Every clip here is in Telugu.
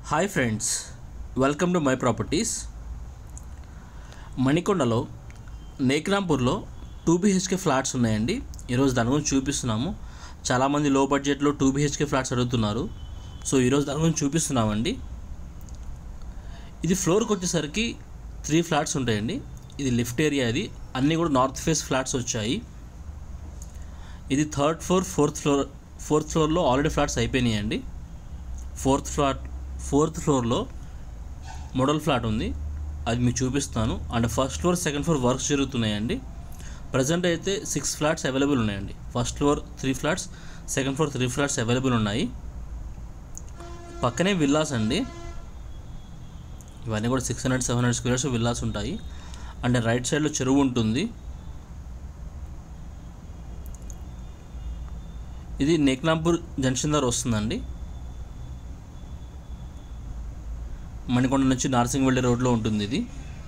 hi friends welcome to my properties మణికొండలో నేక్రాంపూర్లో టూ బీహెచ్కే ఫ్లాట్స్ ఉన్నాయండి ఈరోజు దాని గురించి చూపిస్తున్నాము చాలామంది లో బడ్జెట్లో టూ బీహెచ్కే ఫ్లాట్స్ అడుగుతున్నారు సో ఈరోజు దాని గురించి చూపిస్తున్నామండి ఇది ఫ్లోర్కి వచ్చేసరికి త్రీ ఫ్లాట్స్ ఉంటాయండి ఇది లిఫ్ట్ ఏరియా ఇది అన్నీ కూడా నార్త్ ఫేస్ ఫ్లాట్స్ వచ్చాయి ఇది third floor fourth floor fourth ఫ్లోర్లో ఆల్రెడీ ఫ్లాట్స్ అయిపోయినాయండి ఫోర్త్ ఫ్లాట్ ఫోర్త్ ఫ్లోర్లో మోడల్ ఫ్లాట్ ఉంది అది మీకు చూపిస్తాను and first floor second floor works జరుగుతున్నాయండి ప్రజెంట్ అయితే సిక్స్ ఫ్లాట్స్ అవైలబుల్ ఉన్నాయండి first floor three flats second floor three flats available ఉన్నాయి పక్కనే విల్లాస్ అండి ఇవన్నీ కూడా six hundred seven hundred squares villas ఉంటాయి అండ్ రైట్ సైడ్లో చెరువు ఉంటుంది ఇది నేక్నాంపూర్ జంక్షన్ దగ్గర వస్తుందండి మణికొండ నుంచి నార్సింగ్వెల్లి రోడ్లో ఉంటుంది ఇది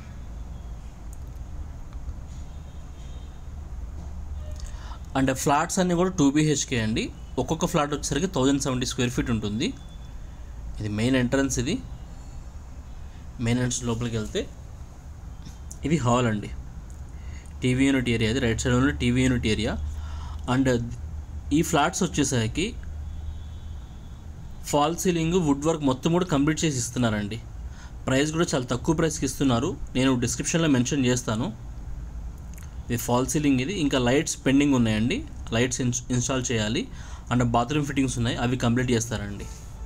అండ్ ఫ్లాట్స్ అన్నీ కూడా టూ బీహెచ్కే అండి ఒక్కొక్క ఫ్లాట్ వచ్చేసరికి థౌజండ్ సెవెంటీ స్క్వేర్ ఫీట్ ఉంటుంది ఇది మెయిన్ ఎంట్రన్స్ ఇది మెయిన్ ఎంట్రన్స్ లోపలికి వెళ్తే ఇది హాల్ అండి టీవీ యూనిట్ ఏరియా అది రైట్ సైడ్ ఉన్న టీవీ యూనిట్ ఏరియా అండ్ ఈ ఫ్లాట్స్ వచ్చేసరికి ఫాల్ సీలింగ్ వుడ్ వర్క్ మొత్తం కూడా కంప్లీట్ చేసి ఇస్తున్నారండి ప్రైస్ కూడా చాలా తక్కువ ప్రైస్కి ఇస్తున్నారు నేను డిస్క్రిప్షన్లో మెన్షన్ చేస్తాను ఇది ఫాల్ సీలింగ్ ఇది ఇంకా లైట్స్ పెండింగ్ ఉన్నాయండి లైట్స్ ఇన్స్ ఇన్స్టాల్ చేయాలి అండ్ బాత్రూమ్ ఫిట్టింగ్స్ ఉన్నాయి అవి కంప్లీట్ చేస్తారండి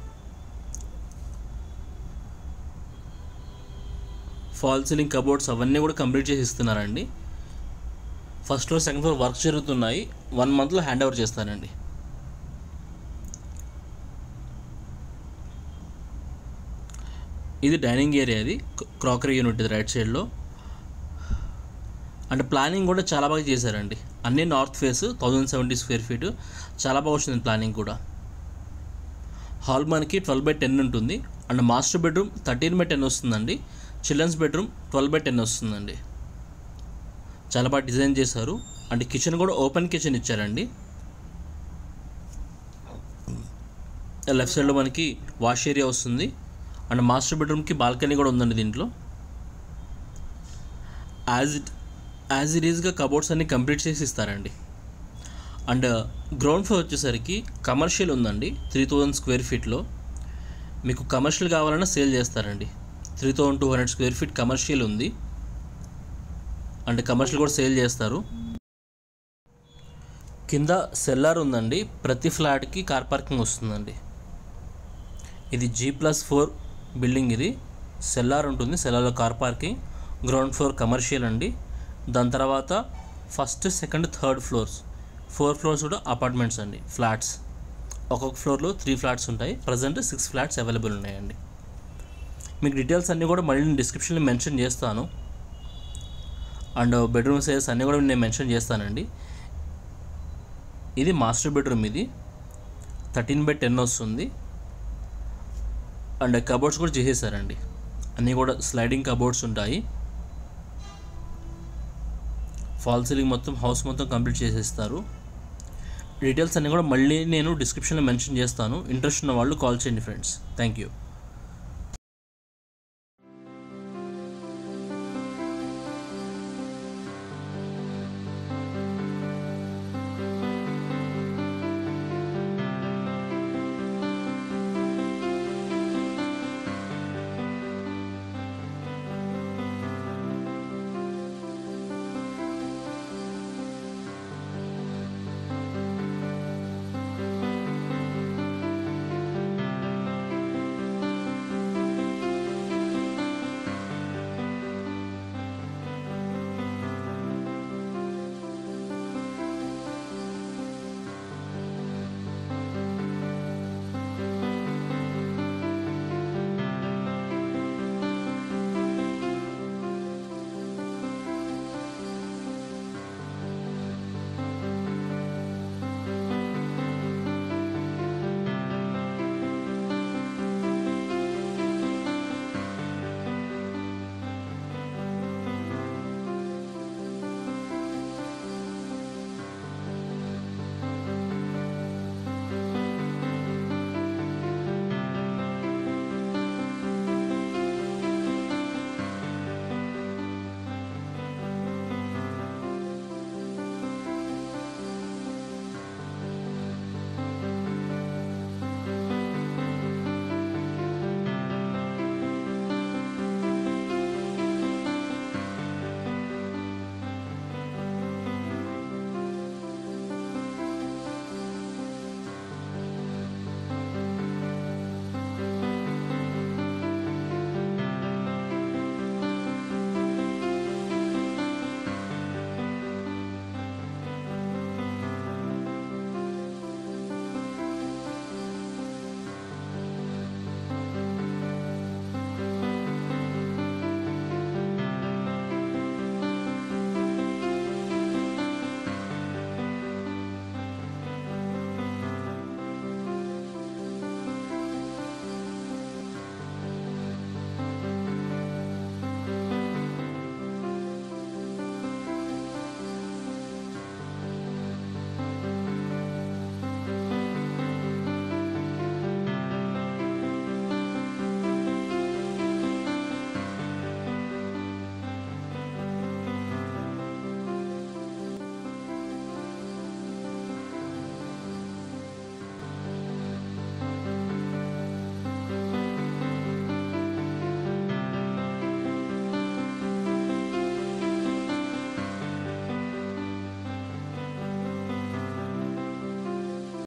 ఫాల్ సీలింగ్ కబోర్డ్స్ అవన్నీ కూడా కంప్లీట్ చేసి ఇస్తున్నారండి first floor second floor work జరుగుతున్నాయి వన్ మంత్లో హ్యాండ్ ఓవర్ చేస్తానండి ఇది డైనింగ్ ఏరియా ఇది క్రాకరీ యూనిట్ ఇది రైట్ సైడ్లో అంటే ప్లానింగ్ కూడా చాలా బాగా చేశారండి అన్నీ north face thousand seventy square feet చాలా బాగా వచ్చింది ప్లానింగ్ కూడా హాల్ మనకి ట్వెల్వ్ బై టెన్ ఉంటుంది and master bedroom thirteen by ten వస్తుందండి children's bedroom twelve by ten వస్తుందండి చాలా బాగా డిజైన్ చేశారు అండ్ కిచెన్ కూడా ఓపెన్ కిచెన్ ఇచ్చారండి లెఫ్ట్ సైడ్లో మనకి వాష్ ఏరియా వస్తుంది అండ్ మాస్టర్ బెడ్రూమ్కి బాల్కనీ కూడా ఉందండి దీంట్లో యాజ్ ఇట్ యాజ్ ఇట్ ఈజ్గా కబోర్డ్స్ అన్ని కంప్లీట్ చేసి ఇస్తారండి అండ్ గ్రౌండ్ ఫ్లోర్ వచ్చేసరికి కమర్షియల్ ఉందండి త్రీ థౌజండ్ స్క్వేర్ ఫీట్లో మీకు కమర్షియల్ కావాలన్నా సేల్ చేస్తారండి three thousand two hundred square feet commercial ఉంది అండ్ కమర్షియల్ కూడా సేల్ చేస్తారు కింద సెల్లార్ ఉందండి ప్రతి ఫ్లాట్కి కార్ పార్కింగ్ వస్తుందండి ఇది జీ ప్లస్ ఫోర్ బిల్డింగ్ ఇది సెల్లార్ ఉంటుంది సెల్లార్లో car parking ground floor commercial అండి దాని తర్వాత first second third floors four floors కూడా అపార్ట్మెంట్స్ అండి ఫ్లాట్స్ ఒక్కొక్క ఫ్లోర్లో త్రీ ఫ్లాట్స్ ఉంటాయి ప్రజెంట్ సిక్స్ ఫ్లాట్స్ అవైలబుల్ ఉన్నాయండి మీకు డీటెయిల్స్ అన్నీ కూడా మళ్ళీ నేను డిస్క్రిప్షన్లో మెన్షన్ చేస్తాను అండ్ బెడ్రూమ్ సైజెస్ అన్నీ కూడా నేను మెన్షన్ చేస్తానండి ఇది మాస్టర్ బెడ్రూమ్ ఇది థర్టీన్ బై టెన్ వస్తుంది అండ్ కబోర్డ్స్ కూడా చేసేసారండి అన్నీ కూడా స్లైడింగ్ కబోర్డ్స్ ఉంటాయి ఫాల్ సీలింగ్ మొత్తం హౌస్ మొత్తం కంప్లీట్ చేసేస్తారు డీటెయిల్స్ అన్నీ కూడా మళ్ళీ నేను డిస్క్రిప్షన్లో మెన్షన్ చేస్తాను ఇంట్రెస్ట్ ఉన్న వాళ్ళు కాల్ చేయండి ఫ్రెండ్స్ థ్యాంక్ యూ